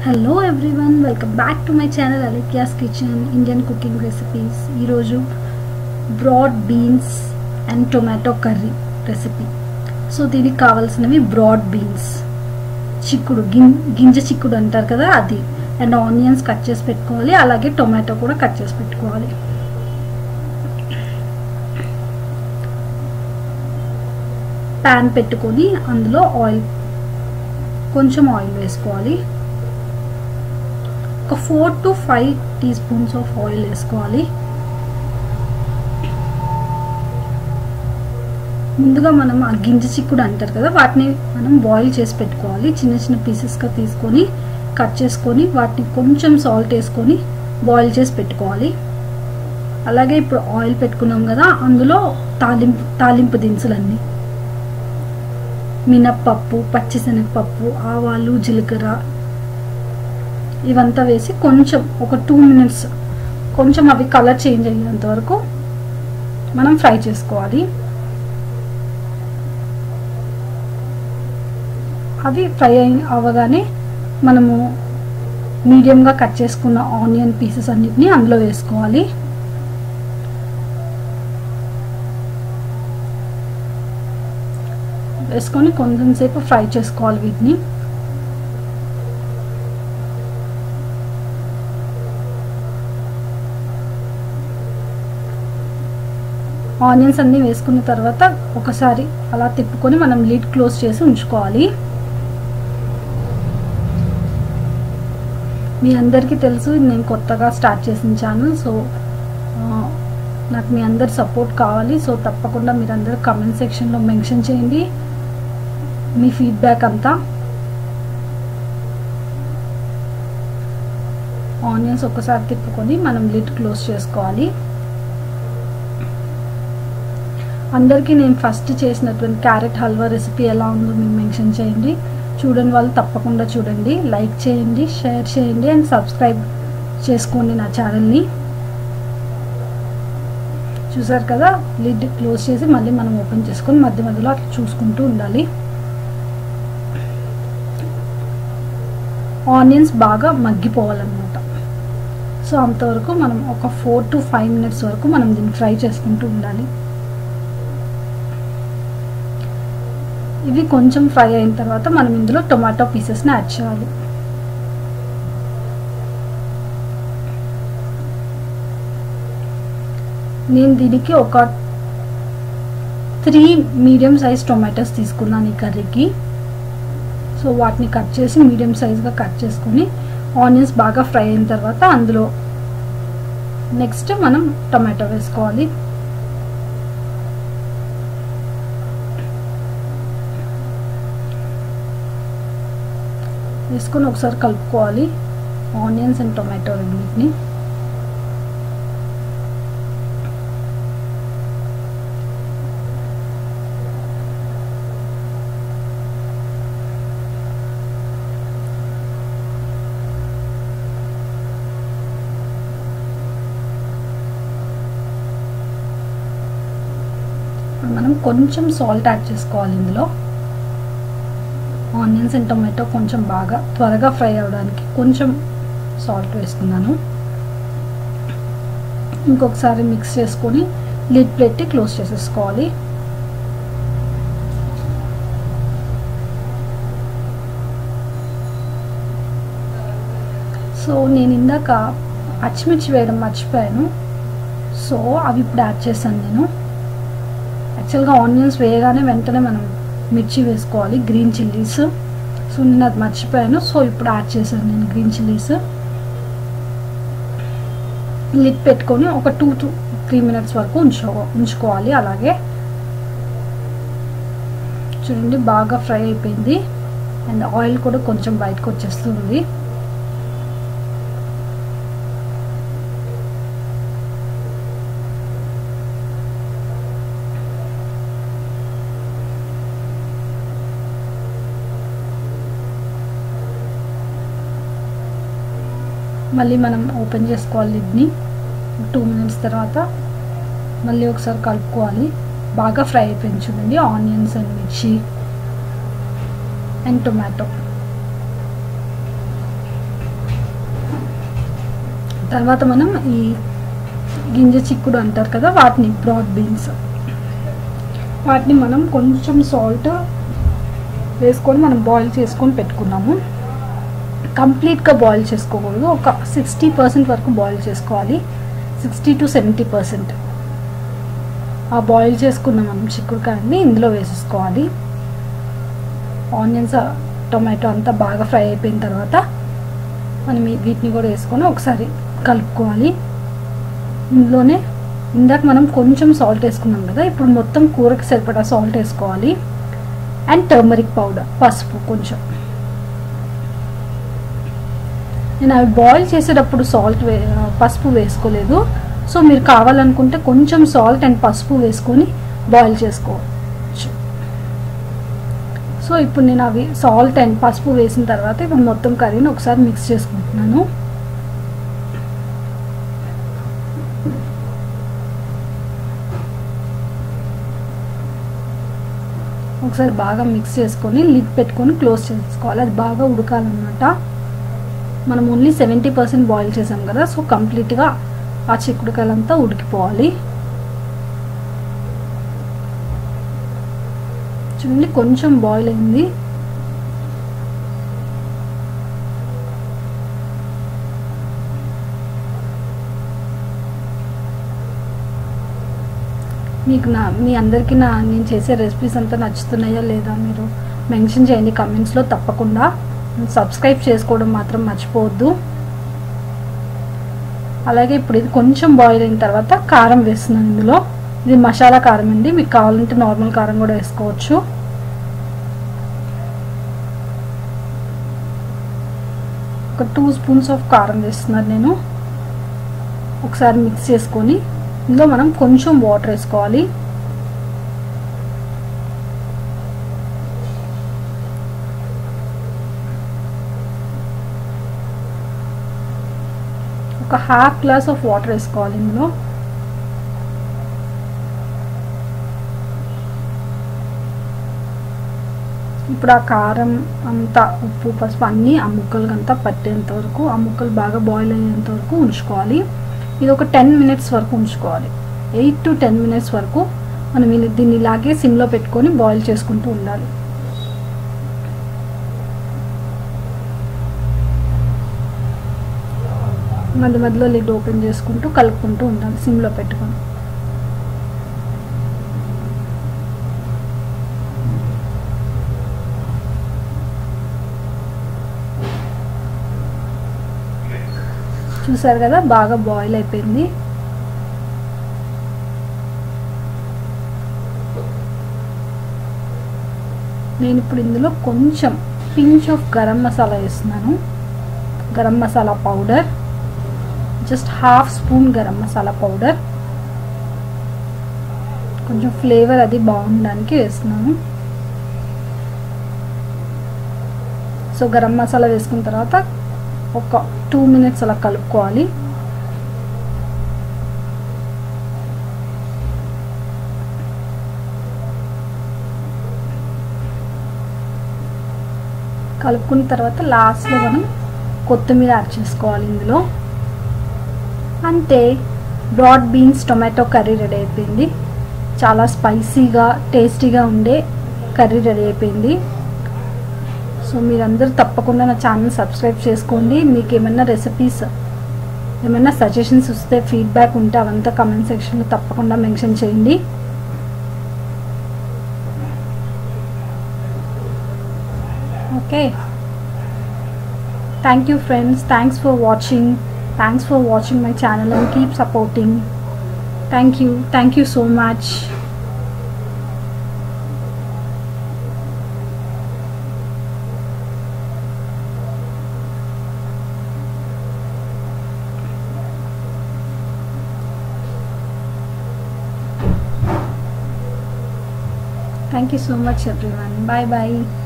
Hello everyone welcome back to my channel Alekhya's kitchen Indian cooking recipes ఈరోజు broad beans and tomato curry recipe so దీనికి కావాల్సినవి broad beans చిక్కుడు గిం గింజ చిక్కుడు అంటారు కదా అది అండ్ ఆనియన్స్ కట్ చేసి పెట్టుకోవాలి అలాగే టొమాటో కూడా కట్ చేసి పెట్టుకోవాలి ప్యాన్ పెట్టుకొని అందులో ఆయిల్ కొంచెం ఆయిల్ వేసుకోవాలి ఒక four to five teaspoons of oil వేసుకోవాలి ముందుగా మనం ఆ గింజ చిక్కుడు అంటారు కదా వాటిని మనం బాయిల్ చేసి పెట్టుకోవాలి చిన్న చిన్న పీసెస్గా తీసుకొని కట్ చేసుకొని వాటిని కొంచెం సాల్ట్ వేసుకొని బాయిల్ చేసి పెట్టుకోవాలి అలాగే ఇప్పుడు ఆయిల్ పెట్టుకున్నాం కదా అందులో తాలింపు తాలింపు దినుసులన్నీ మినప్పప్పు పచ్చిశనగపప్పు ఆవాలు జీలకర్ర ఇవంతా వేసి కొంచెం ఒక టూ మినిట్స్ కొంచెం అవి కలర్ చేంజ్ అయ్యేంత వరకు మనం ఫ్రై చేసుకోవాలి అవి ఫ్రై అయి అవ్వగానే మనము మీడియంగా కట్ చేసుకున్న ఆనియన్ పీసెస్ అన్నిటిని అందులో వేసుకోవాలి వేసుకొని కొంచెం సేపు ఫ్రై చేసుకోవాలి వీటిని ఆనియన్స్ అన్నీ వేసుకున్న తర్వాత ఒకసారి అలా తిప్పుకొని మనం లిడ్ క్లోజ్ చేసి ఉంచుకోవాలి మీ అందరికీ తెలుసు నేను కొత్తగా స్టార్ట్ చేసిన ఛానల్ సో నాకు మీ అందరి సపోర్ట్ కావాలి సో తప్పకుండా మీరు అందరు కమెంట్ సెక్షన్లో మెన్షన్ చేయండి మీ ఫీడ్బ్యాక్ అంతా ఆనియన్స్ ఒకసారి తిప్పుకొని మనం లిడ్ క్లోజ్ చేసుకోవాలి అందరికీ నేను ఫస్ట్ చేసినటువంటి క్యారెట్ హల్వా రెసిపీ ఎలా ఉందో మీరు మెన్షన్ చేయండి చూడని వాళ్ళు తప్పకుండా చూడండి లైక్ చేయండి షేర్ చేయండి అండ్ సబ్స్క్రైబ్ చేసుకోండి నా ఛానల్ని చూసారు కదా లిడ్ క్లోజ్ చేసి మళ్ళీ మనం ఓపెన్ చేసుకొని మధ్య మధ్యలో అట్లా చూసుకుంటూ ఉండాలి ఆనియన్స్ బాగా మగ్గిపోవాలన్నమాట సో అంతవరకు మనం ఒక ఫోర్ టు ఫైవ్ మినిట్స్ వరకు మనం దీన్ని ఫ్రై చేసుకుంటూ ఉండాలి ఇవి కొంచెం ఫ్రై అయిన తర్వాత మనం ఇందులో టొమాటో పీసెస్ని యాడ్ చేయాలి నేను దీనికి ఒక త్రీ మీడియం సైజ్ టొమాటోస్ తీసుకున్నాను ఈ కర్రీకి సో వాటిని కట్ చేసి మీడియం సైజ్గా కట్ చేసుకొని ఆనియన్స్ బాగా ఫ్రై అయిన తర్వాత అందులో నెక్స్ట్ మనం టొమాటో వేసుకోవాలి వేసుకొని ఒకసారి కలుపుకోవాలి ఆనియన్స్ అండ్ టొమాటో రెండింటిని మనం కొంచెం సాల్ట్ యాడ్ చేసుకోవాలి ఇందులో ఆనియన్స్ అండ్ టొమాటో కొంచెం బాగా త్వరగా ఫ్రై అవ్వడానికి కొంచెం సాల్ట్ వేసుకున్నాను ఇంకొకసారి మిక్స్ చేసుకొని లిడ్ పెట్టి క్లోజ్ చేసేసుకోవాలి సో నేను ఇందాక పచ్చిమిర్చి వేయడం మర్చిపోయాను సో అవి ఇప్పుడు యాడ్ చేశాను నేను యాక్చువల్గా ఆనియన్స్ వేయగానే వెంటనే మనం మిర్చి వేసుకోవాలి గ్రీన్ చిల్లీస్ సో నేను అది మర్చిపోయాను సో ఇప్పుడు యాడ్ చేశాను నేను గ్రీన్ చిల్లీస్ లిడ్ పెట్టుకొని ఒక టూ టు త్రీ మినిట్స్ వరకు ఉంచు ఉంచుకోవాలి అలాగే చూడండి బాగా ఫ్రై అయిపోయింది అండ్ ఆయిల్ కూడా కొంచెం బయటకు వచ్చేస్తుంది మళ్ళీ మనం ఓపెన్ చేసుకోవాలి లిడ్ని టూ మినిట్స్ తర్వాత మళ్ళీ ఒకసారి కలుపుకోవాలి బాగా ఫ్రై అయిపోయింది చూడండి ఆనియన్స్ అండ్ మిర్చి అండ్ టొమాటో తర్వాత మనం ఈ గింజ చిక్కుడు అంటారు కదా వాటిని బ్రాడ్ బీన్స్ వాటిని మనం కొంచెం సాల్ట్ వేసుకొని మనం బాయిల్ చేసుకొని పెట్టుకున్నాము కంప్లీట్గా బాయిల్ చేసుకోకూడదు ఒక సిక్స్టీ పర్సెంట్ వరకు బాయిల్ చేసుకోవాలి సిక్స్టీ టు సెవెంటీ పర్సెంట్ ఆ బాయిల్ చేసుకున్న మనం చిక్కుడుకాయని ఇందులో వేసేసుకోవాలి ఆనియన్స్ టొమాటో అంతా బాగా ఫ్రై అయిపోయిన తర్వాత మనం వీటిని కూడా వేసుకొని ఒకసారి కలుపుకోవాలి ఇందులోనే ఇందాక మనం కొంచెం సాల్ట్ వేసుకున్నాం కదా ఇప్పుడు మొత్తం కూరకి సరిపడా సాల్ట్ వేసుకోవాలి అండ్ టర్మరిక్ పౌడర్ పసుపు కొంచెం నేను అవి బాయిల్ చేసేటప్పుడు సాల్ట్ వే పసుపు వేసుకోలేదు సో మీరు కావాలనుకుంటే కొంచెం సాల్ట్ అండ్ పసుపు వేసుకొని బాయిల్ చేసుకోవచ్చు సో ఇప్పుడు నేను అవి సాల్ట్ అండ్ పసుపు వేసిన తర్వాత ఇప్పుడు మొత్తం కర్రీని ఒకసారి మిక్స్ చేసుకుంటున్నాను ఒకసారి బాగా మిక్స్ చేసుకొని లిడ్ పెట్టుకొని క్లోజ్ చేసుకోవాలి అది బాగా ఉడకాలన్నమాట మనం ఓన్లీ సెవెంటీ పర్సెంట్ బాయిల్ చేసాం కదా సో కంప్లీట్గా ఆ చిక్కుడుకాయలంతా ఉడికిపోవాలి చూడండి కొంచెం బాయిల్ అయింది మీకు నా మీ అందరికీ నా నేను చేసే రెసిపీస్ అంతా నచ్చుతున్నాయా లేదా మీరు మెన్షన్ చేయండి కమెంట్స్లో తప్పకుండా సబ్స్క్రైబ్ చేసుకోవడం మాత్రం మర్చిపోవద్దు అలాగే ఇప్పుడు ఇది కొంచెం బాయిల్ అయిన తర్వాత కారం వేస్తున్నాను ఇందులో ఇది మసాలా కారం అండి మీకు కావాలంటే నార్మల్ కారం కూడా వేసుకోవచ్చు ఒక టూ స్పూన్స్ ఆఫ్ కారం వేస్తున్నాను నేను ఒకసారి మిక్స్ చేసుకొని ఇందులో మనం కొంచెం వాటర్ వేసుకోవాలి ఒక హాఫ్ గ్లాస్ ఆఫ్ వాటర్ వేసుకోవాలి ఇందులో ఇప్పుడు ఆ కారం అంతా ఉప్పు పసుపు అన్నీ ఆ ముక్కలకి అంతా పట్టేంత వరకు ఆ ముక్కలు బాగా బాయిల్ అయ్యేంత వరకు ఉంచుకోవాలి ఇది ఒక టెన్ మినిట్స్ వరకు ఉంచుకోవాలి ఎయిట్ టు టెన్ మినిట్స్ వరకు మనం దీన్ని ఇలాగే సిమ్లో పెట్టుకొని బాయిల్ చేసుకుంటూ ఉండాలి మధ్య మధ్యలో లిడ్ ఓపెన్ చేసుకుంటూ కలుపుకుంటూ ఉండాలి సిమ్లో పెట్టుకొని చూసారు కదా బాగా బాయిల్ అయిపోయింది నేను ఇప్పుడు ఇందులో కొంచెం పించ్ ఆఫ్ గరం మసాలా వేస్తున్నాను garam masala powder just half spoon garam masala powder కొంచెం ఫ్లేవర్ అది బాగుండడానికి వేస్తున్నాను సో గరం మసాలా వేసుకున్న తర్వాత ఒక టూ మినిట్స్ అలా కలుపుకోవాలి కలుపుకున్న తర్వాత లాస్ట్లో మనం కొత్తిమీర యాడ్ చేసుకోవాలి ఇందులో అంతే broad beans tomato curry ready అయిపోయింది చాలా స్పైసీగా టేస్టీగా ఉండే కర్రీ రెడీ అయిపోయింది సో మీరందరూ తప్పకుండా నా ఛానల్ సబ్స్క్రైబ్ చేసుకోండి మీకు ఏమైనా రెసిపీస్ ఏమైనా సజెషన్స్ వస్తే ఫీడ్బ్యాక్ ఉంటే అవంతా కమెంట్ సెక్షన్లో తప్పకుండా మెన్షన్ చేయండి okay thank you friends thanks for watching thanks for watching my channel and keep supporting thank you thank you so much Thank you so much everyone. Bye bye.